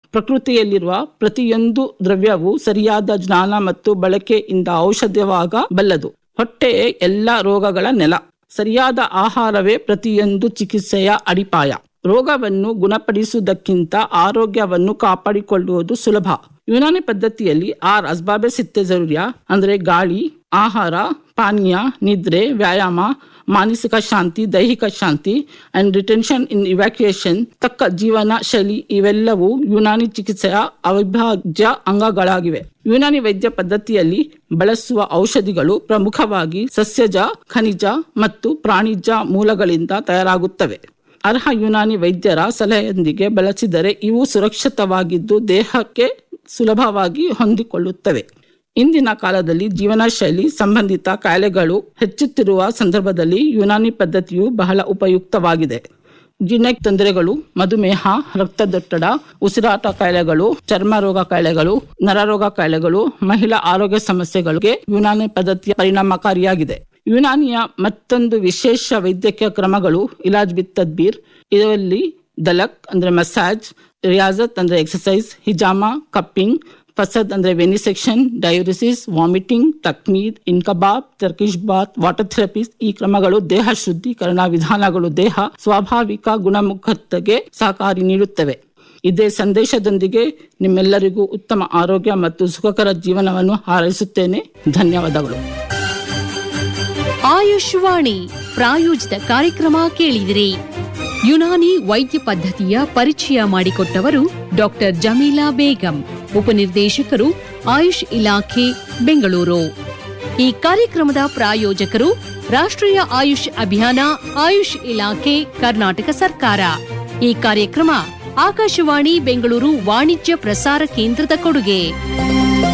ಪ್ರಕೃತಿಯಲ್ಲಿರುವ ಪ್ರತಿಯೊಂದು ದ್ರವ್ಯವು ಸರಿಯಾದ ಜ್ಞಾನ ಮತ್ತು ಬಳಕೆಯಿಂದ ಔಷಧವಾಗಬಲ್ಲದು ಹೊಟ್ಟೆ ಎಲ್ಲ ರೋಗಗಳ ನೆಲ ಸರಿಯಾದ ಆಹಾರವೇ ಪ್ರತಿಯೊಂದು ಚಿಕಿತ್ಸೆಯ ಅಡಿಪಾಯ ರೋಗವನ್ನು ಗುಣಪಡಿಸುವುದಕ್ಕಿಂತ ಆರೋಗ್ಯವನ್ನು ಕಾಪಾಡಿಕೊಳ್ಳುವುದು ಸುಲಭ ಯುನಾನಿ ಪದ್ಧತಿಯಲ್ಲಿ ಆರ್ ಅಸ್ಬಾಬೆ ಸಿತ್ತೆ ಜರುರ್ಯ ಅಂದ್ರೆ ಗಾಳಿ ಆಹಾರ ಪಾನೀಯ ನಿದ್ರೆ ವ್ಯಾಯಾಮ ಮಾನಸಿಕ ಶಾಂತಿ ದೈಹಿಕ ಶಾಂತಿ ಅಂಡ್ ರಿಟೆನ್ಷನ್ ಇನ್ ಇವ್ಯಾಕ್ಯುಯೇಷನ್ ತಕ್ಕ ಜೀವನ ಶೈಲಿ ಇವೆಲ್ಲವೂ ಯುನಾನಿ ಚಿಕಿತ್ಸೆಯ ಅವಿಭಾಜ್ಯ ಅಂಗಗಳಾಗಿವೆ ಯುನಾನಿ ವೈದ್ಯ ಪದ್ಧತಿಯಲ್ಲಿ ಬಳಸುವ ಔಷಧಿಗಳು ಪ್ರಮುಖವಾಗಿ ಸಸ್ಯಜ ಖನಿಜ ಮತ್ತು ಪ್ರಾಣಿಜ ಮೂಲಗಳಿಂದ ತಯಾರಾಗುತ್ತವೆ ಅರ್ಹ ಯುನಾನಿ ವೈದ್ಯರ ಸಲಹೆಯೊಂದಿಗೆ ಬಳಸಿದರೆ ಇವು ಸುರಕ್ಷಿತವಾಗಿದ್ದು ದೇಹಕ್ಕೆ ಸುಲಭವಾಗಿ ಹೊಂದಿಕೊಳ್ಳುತ್ತವೆ ಇಂದಿನ ಕಾಲದಲ್ಲಿ ಜೀವನ ಶೈಲಿ ಸಂಬಂಧಿತ ಕಾಯಿಲೆಗಳು ಹೆಚ್ಚುತ್ತಿರುವ ಸಂದರ್ಭದಲ್ಲಿ ಯುನಾನಿ ಪದ್ಧತಿಯು ಬಹಳ ಉಪಯುಕ್ತವಾಗಿದೆ ಜಿನೆಕ್ ತೊಂದರೆಗಳು ಮಧುಮೇಹ ರಕ್ತದೊತ್ತಡ ಉಸಿರಾಟ ಕಾಯಿಲೆಗಳು ಚರ್ಮ ರೋಗ ಕಾಯಿಲೆಗಳು ನರರೋಗ ಕಾಯಿಲೆಗಳು ಮಹಿಳಾ ಆರೋಗ್ಯ ಸಮಸ್ಯೆಗಳಿಗೆ ಯುನಾನಿ ಪದ್ಧತಿಯ ಪರಿಣಾಮಕಾರಿಯಾಗಿದೆ ಯುನಾನಿಯ ಮತ್ತೊಂದು ವಿಶೇಷ ವೈದ್ಯಕೀಯ ಕ್ರಮಗಳು ಇಲಾಜ್ ಬಿತ್ ತದ್ಬೀರ್ ಇದರಲ್ಲಿ ದಲಕ್ ಅಂದ್ರೆ ಮಸಾಜ್ ರಿಯಾಜತ್ ಅಂದ್ರೆ ಎಕ್ಸರ್ಸೈಸ್ ಹಿಜಾಮ ಕಪ್ಪಿಂಗ್ ಫಸದ್ ಅಂದ್ರೆ ವೆನಿಸೆಕ್ಷನ್ ಡಯೂರಿಸಿಸ್ ವಾಮಿಟಿಂಗ್ ಟಕ್ಮೀದ್ ಇನ್ಕಬಾಬ್ ಟರ್ಕಿಶ್ ಬಾತ್ ವಾಟರ್ ಥೆರಪೀಸ್ ಈ ಕ್ರಮಗಳು ದೇಹ ಶುದ್ಧೀಕರಣ ವಿಧಾನಗಳು ದೇಹ ಸ್ವಾಭಾವಿಕ ಗುಣಮುಖತೆಗೆ ಸಹಕಾರಿ ನೀಡುತ್ತವೆ ಇದೇ ಸಂದೇಶದೊಂದಿಗೆ ನಿಮ್ಮೆಲ್ಲರಿಗೂ ಉತ್ತಮ ಆರೋಗ್ಯ ಮತ್ತು ಸುಖಕರ ಜೀವನವನ್ನು ಹಾರೈಸುತ್ತೇನೆ ಧನ್ಯವಾದಗಳು ಆಯುಷ್ವಾಣಿ ಪ್ರಾಯೋಜಿತ ಕಾರ್ಯಕ್ರಮ ಕೇಳಿದಿರಿ ಯುನಾನಿ ವೈದ್ಯ ಪದ್ಧತಿಯ ಪರಿಚಯ ಮಾಡಿಕೊಟ್ಟವರು ಡಾಕ್ಟರ್ ಜಮೀಲಾ ಬೇಗಂ ಉಪನಿರ್ದೇಶಕರು ಆಯುಷ್ ಇಲಾಖೆ ಬೆಂಗಳೂರು ಈ ಕಾರ್ಯಕ್ರಮದ ಪ್ರಾಯೋಜಕರು ರಾಷ್ಟ್ರೀಯ ಆಯುಷ್ ಅಭಿಯಾನ ಆಯುಷ್ ಇಲಾಖೆ ಕರ್ನಾಟಕ ಸರ್ಕಾರ ಈ ಕಾರ್ಯಕ್ರಮ ಆಕಾಶವಾಣಿ ಬೆಂಗಳೂರು ವಾಣಿಜ್ಯ ಪ್ರಸಾರ ಕೇಂದ್ರದ ಕೊಡುಗೆ